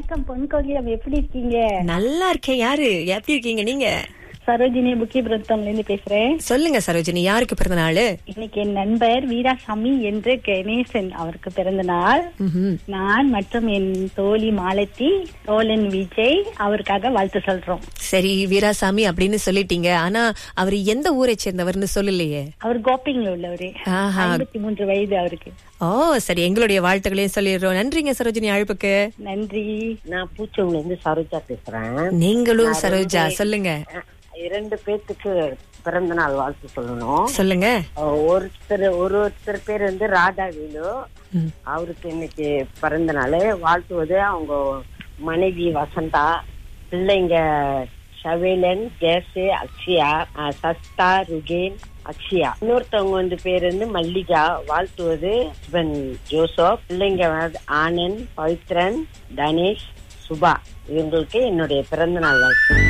வணக்கம் பொன்கோகிலம் எப்படி இருக்கீங்க நல்லா இருக்கேன் யாரு எப்படி இருக்கீங்க நீங்க சரோஜினி புக்கிபுரத்தம்ல இருந்து பேசுறேன் சொல்லுங்க சரோஜினி யாருக்கு பிறந்த நாள் இன்னைக்கு என் நண்பர் வீராசாமி என்று கணேசன் அவருக்கு பிறந்த நாள் ம்ஹும். நான் மற்றும் என் தோழி மாலத்தி தோழன் விஜய் அவருக்காக வாழ்த்து சொல்றோம் சரி வீராசாமி அப்படின்னு சொல்லிட்டீங்க ஆனா அவர் எந்த ஊரை சேர்ந்தவர்னு சொல்லலையே அவர் கோப்பிங்ல உள்ளவரு ஆஹா. ஐம்பத்தி மூன்று வயது அவருக்கு ஓ சரி எங்களுடைய வாழ்த்துக்களையும் சொல்லிடுறோம் நன்றிங்க சரோஜினி அழைப்புக்கு நன்றி நான் பூச்சவங்கள இருந்து சரோஜா பேசுறேன் நீங்களும் சரோஜா சொல்லுங்க அஹ், இரண்டு பேத்துக்கு பிறந்த நாள் வாழ்த்து சொல்லணும் சொல்லுங்க அஹ், ஒருத்தர் ஒரு ஒருத்தர் பேர் வந்து ராதா வேலு ம். அவருக்கு இன்னைக்கு பிறந்த நாள் வாழ்த்துவது அவங்க மனைவி வசந்தா பிள்ளைங்க ஷவேலன் ஜேசு அக்ஷயா அஹ், சஸ்தா ருகேன் அக்ஷயா இன்னொருத்தவங்க வந்து பேர் வந்து மல்லிகா வாழ்த்துவது ஹஸ்பண்ட் ஜோசப் பிள்ளைங்க வந்து ஆனந்த் பவித்ரன் தனேஷ் சுபா இவங்களுக்கு என்னுடைய பிறந்த நாள் வாழ்த்து